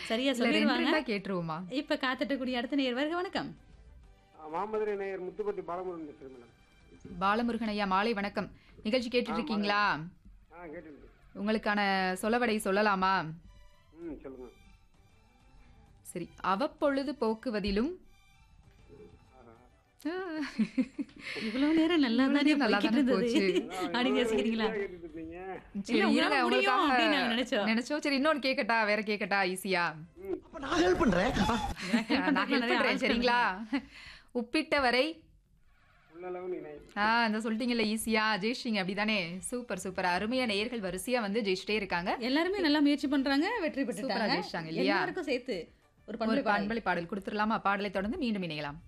சரியா இல்ல ரெண்டு சொல்லிடுவாங்க ரெண்டா கேட்டுருவோமா இப்ப காத்துட்டக்கூடிய அடுத்த நேர் வருக வணக்கம் மாமதுரை நேயர் முத்துப்பட்டி பாலமுருகன் பேசுறேன் மேடம் பாலமுருகன் ஐயா மாலை வணக்கம் நிகழ்ச்சி கேட்டுட்டு இருக்கீங்களா ஆ கேட்டுருக்கு உங்களுக்கான சொலவடை சொல்லலாமா ம் சொல்லுங்க சரி அவ்வப்பொழுது போக்குவதிலும் இவ்வளவு நேரம் நல்லா தானே நல்லா போய்கிட்டு தானே இருந்தது போச்சு. அப்படின்னு யோசிக்கிறீங்களா கேட்டுட்டு இருப்பீங்க சரி, இல்ல, இருங்க, உங்களால முடியும் உங்களுக்காக அப்படின்னு நாங்க நினைச்சோம். நினைச்சோம் சரி இன்னொன்னு கேக்கட்டா வேற கேக்கட்டா ஈஸியா அப்ப நான் ஹெல்ப் பண்றேன் நான் help பண்றேன் சரிங்களா உப்பிட்ட வரை உள்ளளவு நினை ஆ இந்த சொல்லிட்டீங்கல்ல ஈஸியா ஜெயிச்சிங்க அப்படிதானே சூப்பர் சூப்பர் அருமையா நேயர்கள் வரிசையா வந்து ஜெயிச்சிட்டே இருக்காங்க எல்லாருமே நல்லா முயற்சி பண்றாங்க வெற்றி சூப்பரா பெற்றுட்டாங்க ஜெயிச்சிட்டாங்க இல்லையா? எல்லாருக்கும் சேர்த்து ஒரு ஒரு பண்பு பண்பலை பாடல் கொடுத்துடலாமா பாடலை தொடர்ந்து மீண்டும் இணையலாம்